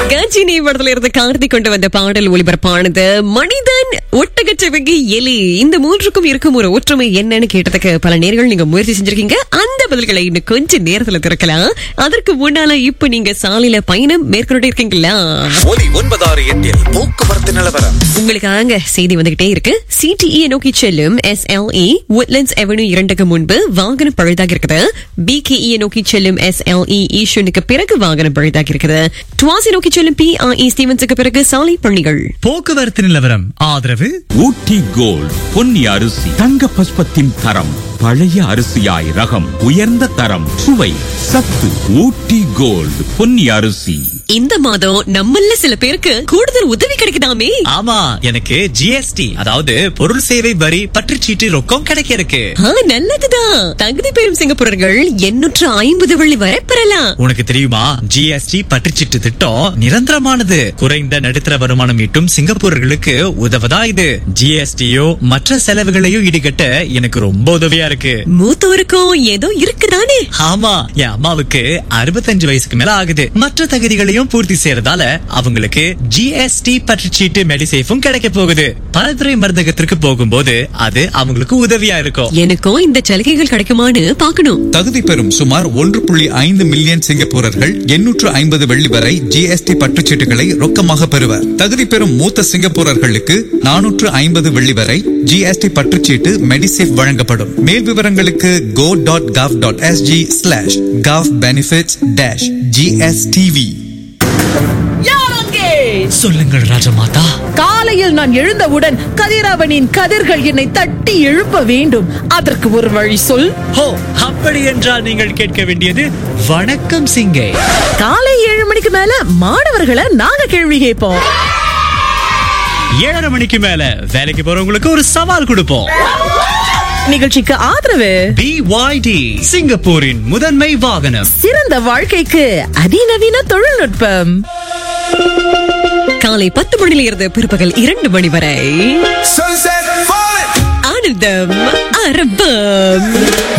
கஜினி படத்துல இருந்து கார்த்திக் கொண்டு வந்த பாடல் ஒளிபரப்பானது மனிதன் ஒட்டகச்சவங்கி எலி இந்த மூன்றுக்கும் இருக்கும் ஒரு ஒற்றுமை என்னன்னு கேட்டதுக்கு பல நேர்கள் நீங்க முயற்சி செஞ்சிருக்கீங்க அந்த பதில்களை இன்னும் கொஞ்ச நேரத்துல திறக்கலாம் அதற்கு முன்னால இப்ப நீங்க சாலையில பயணம் மேற்கொண்டு இருக்கீங்களா ஒலி ஒன்பதாறு எட்டில் போக்குவரத்து நிலவரம் உங்களுக்காக செய்தி வந்துகிட்டே இருக்கு சிடிஇ நோக்கி செல்லும் எஸ்எல்இ woodlands அவென்யூ இரண்டுக்கு முன்பு வாகனம் பழுதாக இருக்குது பிகேஇ நோக்கி செல்லும் எஸ்எல்இ ஈஷனுக்கு பிறகு வாகனம் பழுதாக இருக்குது டுவாசி நோக்கி செல்லும் பிஆர்இ ஸ்டீவன்ஸுக்கு பிறகு சாலை பணிகள் போக்குவரத்து நிலவரம் ஆதரவு ஊட்டி கோல்ட் பொன்னி அரிசி தங்க பஸ்பத்தின் தரம் பழைய அரிசியாய் ரகம் உயர்ந்த தரம் சுவை சத்து ஊட்டி கோல்ட் பொன்னி அரிசி இந்த மாதம் நம்மள சில பேருக்கு கூடுதல் உதவி கிடைக்குதாமே ஆமா எனக்கு ஜிஎஸ்டி அதாவது பொருள் சேவை வரி பற்றுச்சீட்டு ரொக்கம் கிடைக்க இருக்கு ஆ, நல்லதுதான் தகுதி பெறும் சிங்கப்பூரர்கள் எண்ணூற்று ஐம்பது வெள்ளி வரை பெறலாம் உனக்கு தெரியுமா ஜிஎஸ்டி பற்றுச்சீட்டு திட்டம் நிரந்தரமானது குறைந்த நடுத்தர வருமானம் ஈட்டும் சிங்கப்பூரர்களுக்கு உதவதா இது ஜிஎஸ்டியோ மற்ற செலவுகளையும் ஈடுகட்ட எனக்கு ரொம்ப உதவியா இருக்கு மூத்தோருக்கும் ஏதோ இருக்குதானே ஆமா என் அம்மாவுக்கு அறுபத்தஞ்சு வயசுக்கு மேல ஆகுது மற்ற தகுதிகளையும் பூர்த்தி செய்யறதால அவங்களுக்கு ஜிஎஸ்டி பற்றுச்சீட்டு மெடிசேஃபும் கிடைக்க போகுது பலதுறை மருந்தகத்திற்கு போகும்போது அது அவங்களுக்கு உதவியா இருக்கும் எனக்கும் இந்த சலுகைகள் கிடைக்குமான்னு பாக்கணும் தகுதி பெறும் சுமார் ஒன்று புள்ளி ஐந்து மில்லியன் சிங்கப்பூரர்கள் எண்ணூற்று ஐம்பது வெள்ளி வரை ஜிஎஸ்டி பற்றுச்சீட்டுகளை ரொக்கமாக பெறுவர் தகுதி பெறும் மூத்த சிங்கப்பூரர்களுக்கு நானூற்று ஐம்பது வெள்ளி வரை ஜிஎஸ்டி பற்றுச்சீட்டு மெடிசேஃப் வழங்கப்படும் மேல் விவரங்களுக்கு go dot gov dot SG slash gov benefits dash GSTV சொல்லுங்கள் ராஜமாதா காலையில் நான் எழுந்தவுடன் கதிரவனின் கதிர்கள் என்னை தட்டி எழுப்ப வேண்டும் அதற்கு ஒரு வழி சொல் ஹோ அப்படி என்றால் நீங்கள் கேட்க வேண்டியது வணக்கம் சிங்கை காலை ஏழு மணிக்கு மேல மாணவர்களை நாங்க கேள்வி கேட்போம் ஏழரை மணிக்கு மேல வேலைக்கு போறவங்களுக்கு ஒரு சவால் கொடுப்போம் நிகழ்ச்சிக்கு ஆதரவு பிஒய்டி சிங்கப்பூரின் முதன்மை வாகனம் சிறந்த வாழ்க்கைக்கு அதிநவீன தொழில்நுட்பம் காலை பத்து மணியில இருந்து பிற்பகல் இரண்டு மணி வரை Sunset falling. ஆனந்தம் அரபம்